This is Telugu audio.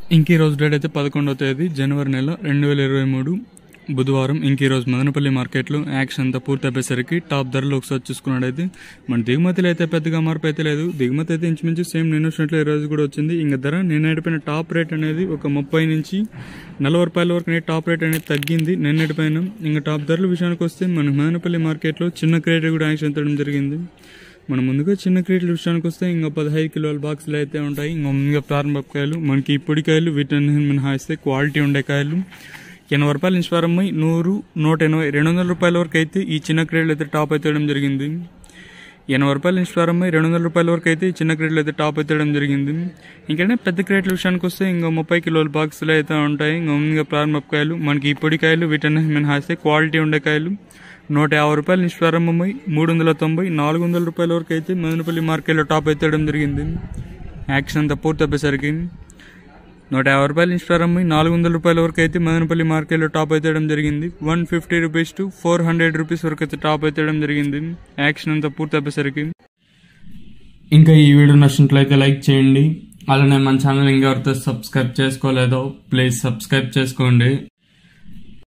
ఇంక ఈ రోజు డేట్ అయితే పదకొండవ తేదీ జనవరి నెల రెండు వేల ఇరవై మూడు బుధవారం ఇంక ఈ రోజు మదనపల్లి మార్కెట్లో యాక్షన్ అంతా పూర్తి అయిపోయేసరికి టాప్ ధరలు ఒకసారి చూసుకున్నట్టయితే మన దిగుమతిలో అయితే పెద్దగా మార్పు అయితే లేదు దిగుమతి అయితే ఇంచుమించు సేమ్ నేను వచ్చినట్లు ఈ రోజు కూడా వచ్చింది ఇంకా ధర నేను నడిపోయిన టాప్ రేట్ అనేది ఒక ముప్పై నుంచి నలభై రూపాయల వరకు అనేది టాప్ రేట్ అనేది తగ్గింది నేను నడిపోయిన ఇంకా టాప్ ధరల విషయానికి వస్తే మన మదనపల్లి మార్కెట్లో చిన్న క్రేట్ కూడా యాక్షన్ తగ్గడం జరిగింది మనం ముందుగా చిన్న క్రేట్ల విషయానికి వస్తే ఇంకా పదహైదు కిలోల బాక్సులు అయితే ఉంటాయి ఇంకా ముందుగా ప్రారంభ కాయలు మనకి ఇప్పుడు కాయలు వీటిని మినహాయిస్తే క్వాలిటీ ఉండే కాయలు ఎనభై రూపాయల నుంచి ప్రారంభమై నూరు నూట ఎనభై రెండు వందల రూపాయల వరకు అయితే ఈ చిన్న క్రేట్లు అయితే టాప్ అయితే వేయడం జరిగింది ఎనభై రూపాయల నుంచి ప్రారంభమై రెండు వందల రూపాయల వరకు అయితే ఈ చిన్న క్రేట్లు అయితే టాప్ అయితే వేయడం జరిగింది ఇంకనే పెద్ద క్రేట్ల విషయానికి వస్తే ఇంకా ముప్పై కిలోల బాక్సులు అయితే ఉంటాయి ఇంకా ముందుగా ప్రారంభ కాయలు మనకి ఈ పొడి కాయలు వీటిని మినహాయిస్తే క్వాలిటీ ఉండే కాయలు నూట యాభై రూపాయల నుంచి ప్రారంభమై మూడు వందల తొంభై నాలుగు వందల రూపాయల వరకు అయితే మదనపల్లి మార్కెట్లో టాప్ అయితే వేయడం జరిగింది యాక్షన్ అంతా పూర్తి అయిపోయేసరికి నూట యాభై రూపాయల నుంచి ప్రారంభమై నాలుగు వందల రూపాయల వరకు అయితే మదనపల్లి మార్కెట్లో టాప్ అయితే వేయడం జరిగింది one fifty rupees to four hundred rupees వరకు అయితే టాప్ అయితే వేయడం జరిగింది యాక్షన్ అంతా పూర్తి అయిపోయేసరికి ఇంకా ఈ వీడియో నచ్చినట్లయితే లైక్ చేయండి అలానే మన ఛానల్ ఇంకా ఎవరితో సబ్స్క్రైబ్ చేసుకోలేదో ప్లీజ్ సబ్స్క్రైబ్ చేసుకోండి